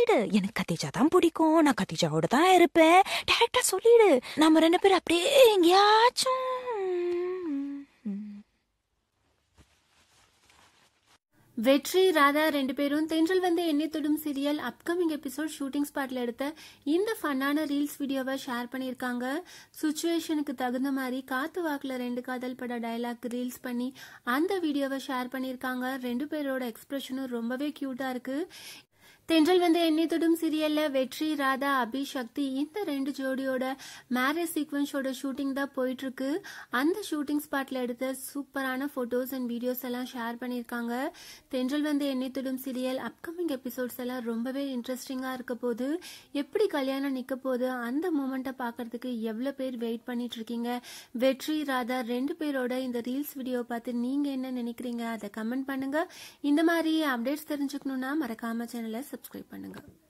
சொல்லிடு எனக்கு கத்திஜா தான் பிடிக்கும் நான் கத்திஜாவோட தான் இருப்பேன் டைரக்டா சொல்லிடு நம்ம ரெண்டு பேரும் அப்படியே எங்கேயாச்சும் வெற்றி ராதா ரெண்டு பேரும் தென்றல் வந்து எண்ணெய் தொடும் சீரியல் அப்கமிங் எபிசோட் ஷூட்டிங் ஸ்பாட்ல எடுத்த இந்த ஃபன்னான ரீல்ஸ் வீடியோவை ஷேர் பண்ணியிருக்காங்க சுச்சுவேஷனுக்கு தகுந்த மாதிரி காத்து வாக்குல ரெண்டு காதல் பட டயலாக் ரீல்ஸ் பண்ணி அந்த வீடியோவை ஷேர் பண்ணியிருக்காங்க ரெண்டு பேரோட எக்ஸ்பிரஷனும் ரொம்பவே கியூட்டா இருக்கு தென்றல் வந்து எண்ணெய் தொடும் சீரியல்ல வெற்றி ராதா அபி சக்தி இந்த ரெண்டு ஜோடியோட மேரேஜ் சீக்வன்ஸோட ஷூட்டிங் தான் போயிட்டு இருக்கு அந்த ஷூட்டிங் ஸ்பாட்ல எடுத்த சூப்பரான போட்டோஸ் அண்ட் வீடியோஸ் எல்லாம் ஷேர் பண்ணியிருக்காங்க தென்றல் வந்து எண்ணெய் தொடும் சீரியல் அப்கமிங் எபிசோட்ஸ் எல்லாம் ரொம்பவே இன்ட்ரெஸ்டிங்கா இருக்க போது எப்படி கல்யாணம் நிக்க போது அந்த மூமெண்ட்டை பார்க்கறதுக்கு எவ்வளவு பேர் வெயிட் பண்ணிட்டு இருக்கீங்க வெற்றி ராதா ரெண்டு பேரோட இந்த ரீல்ஸ் வீடியோ பார்த்து நீங்க என்ன நினைக்கிறீங்க அதை கமெண்ட் பண்ணுங்க இந்த மாதிரி அப்டேட்ஸ் தெரிஞ்சுக்கணும்னா மறக்காம சேனலை சப்ஸ்கிரைப் பண்ணுங்க